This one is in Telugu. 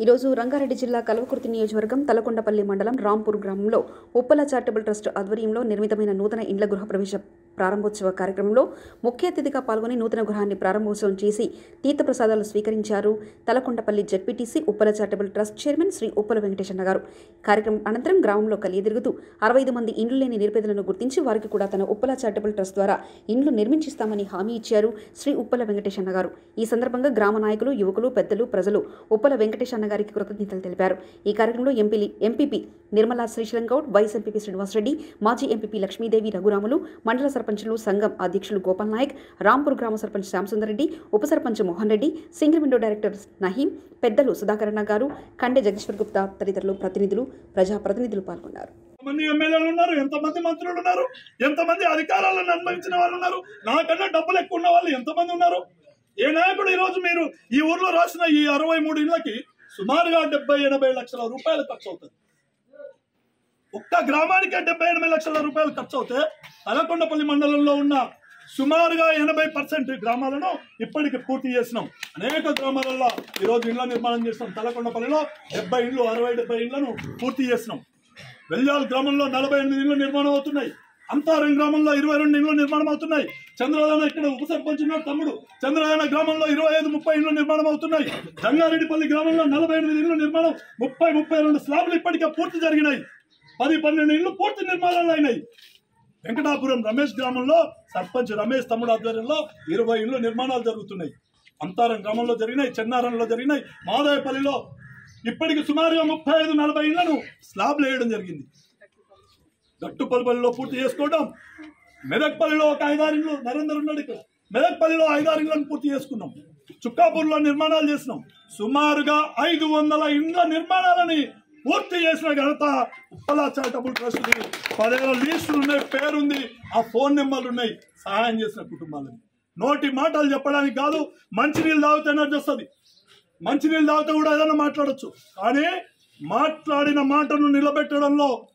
ఈరోజు రంగారెడ్డి జిల్లా కల్వకుర్తి నియోజకవర్గం తలకొండపల్లి మండలం రాంపూర్ గ్రామంలో ఉప్పల చారిటబుల్ ట్రస్ట్ ఆధ్వర్యంలో నిర్మితమైన నూతన ఇండ్ల గృహ ప్రవేశ ప్రారంభోత్సవ కార్యక్రమంలో ముఖ్య అతిథిగా పాల్గొని నూతన గృహాన్ని ప్రారంభోత్సవం చేసి తీర్థప్రసాదాలు స్వీకరించారు Talakondapalli ZPTC Uppala charitable trust chairman Shri Uppala Venkateshanna garu కార్యక్రమం అనంతరం గ్రామంలో కలియదిరుగుతూ అరవై ఐదు మంది ఇండ్లు లేని నిరుపేదలను గుర్తించి వారికి కూడా తన ఉప్పల చారిటబుల్ ట్రస్ట్ ద్వారా ఇండ్లు నిర్మించిస్తామని హామీ ఇచ్చారు శ్రీ ఉప్పల వెంకటేశన్న గారు ఈ సందర్భంగా గ్రామ నాయకులు యువకులు పెద్దలు ప్రజలు ఉప్పల వెంకటేశన్న గారికి కృతజ్ఞతలు తెలిపారు ఈ కార్యక్రమంలో MP MPP Nirmala Srisailam Goud vice MPP Srinivasa Reddy మాజీ ఎంపీపీ లక్ష్మీదేవి రఘురాములు మండల సర్పంచులు సంఘం అధ్యక్షులు గోపాల్ నాయక్ రాంపూర్ గ్రామ సర్పంచ్ శ్యాంసుందరెడ్డి ఉప sarpanch Mohan Reddy single window director Naheem పెద్దలు సుధాకరణ గారు కండె జగదీశ్వర్ గుప్తా తదితరులు ప్రతినిధులు ప్రజాప్రతినిధులు పాల్గొన్నారు ఎంతమంది ఎమ్మెల్యేలు ఉన్నారు ఎంతమంది మంత్రులు ఉన్నారు ఎంతమంది అధికారాలను అనుభవించిన వాళ్ళు ఉన్నారు నాకన్నా డబ్బులు ఎక్కువ ఉన్న వాళ్ళు ఎంతమంది ఉన్నారు ఏ నాయకుడు ఈ రోజు మీరు ఈ ఊర్లో రాసిన ఈ అరవై మూడు ఇళ్ళకి సుమారుగా డెబ్బై ఎనభై లక్షల రూపాయలు ఖర్చు అవుతుంది ఒక్క గ్రామానికే డెబ్బై ఎనభై లక్షల రూపాయలు ఖర్చు అవుతే తలకొండపల్లి మండలంలో ఉన్న సుమారుగా ఎనభై పర్సెంట్ గ్రామాలను ఇప్పటికి పూర్తి చేసినాం అనేక గ్రామాలలో ఈరోజు ఇళ్ల నిర్మాణం చేసినాం తలకొండపల్లిలో డెబ్బై ఇళ్ళు అరవై డెబ్బై ఇళ్లను పూర్తి చేసినాం వెల్యాల్ గ్రామంలో నలభై ఎనిమిది ఇళ్లు నిర్మాణం అవుతున్నాయి అంతారం గ్రామంలో ఇరవై రెండు ఇళ్లు నిర్మాణం అవుతున్నాయి చంద్రదాన ఇక్కడ ఉప సర్పంచ్ ఉన్నాడు తమ్ముడు చంద్రదాన గ్రామంలో ఇరవై ఐదు ముప్పై ఇళ్లు నిర్మాణం అవుతున్నాయి జంగారెడ్డిపల్లి గ్రామంలో నలభై ఎనిమిది ఇళ్లు నిర్మాణం ముప్పై ముప్పై రెండు స్లాబ్లు ఇప్పటికే పూర్తి జరిగినాయి పది పన్నెండు ఇళ్లు పూర్తి నిర్మాణాలు అయినాయి వెంకటాపురం రమేష్ గ్రామంలో సర్పంచ్ రమేష్ తమ్ముడు ఆధ్వర్యంలో ఇరవై ఇళ్లు నిర్మాణాలు జరుగుతున్నాయి అంతారం గ్రామంలో జరిగినాయి చెన్నారంలో జరిగినాయి మాదాయపల్లిలో ఇప్పటికి సుమారుగా ముప్పై ఐదు నలభై ఇళ్లను స్లాబ్లు వేయడం జరిగింది గట్టుపల్లిలో పూర్తి చేసుకోవడం మెదక్పల్లిలో ఒక ఐదారు ఇళ్ళు నరేందర్ ఉన్నాడు ఇక్కడ మెదక్పల్లిలో ఐదారు ఇళ్లను పూర్తి చేసుకున్నాం చుక్కాపూర్లో నిర్మాణాలు చేసినాం సుమారుగా ఐదు వందల ఇండ్ల నిర్మాణాలని పూర్తి చేసిన ఘనత ఉప్పలా చారిటబుల్ ట్రస్ట్ పదేళ్ళ లీస్టులు ఉన్నాయి పేరుంది ఆ ఫోన్ నెంబర్లు ఉన్నాయి సహాయం చేసిన కుటుంబాలని నోటి మాటలు చెప్పడానికి కాదు మంచినీళ్ళు తాగితే ఎనర్జీ వస్తుంది మంచినీళ్ళు తాగితే కూడా ఏదైనా మాట్లాడొచ్చు కానీ మాట్లాడిన మాటను నిలబెట్టడంలో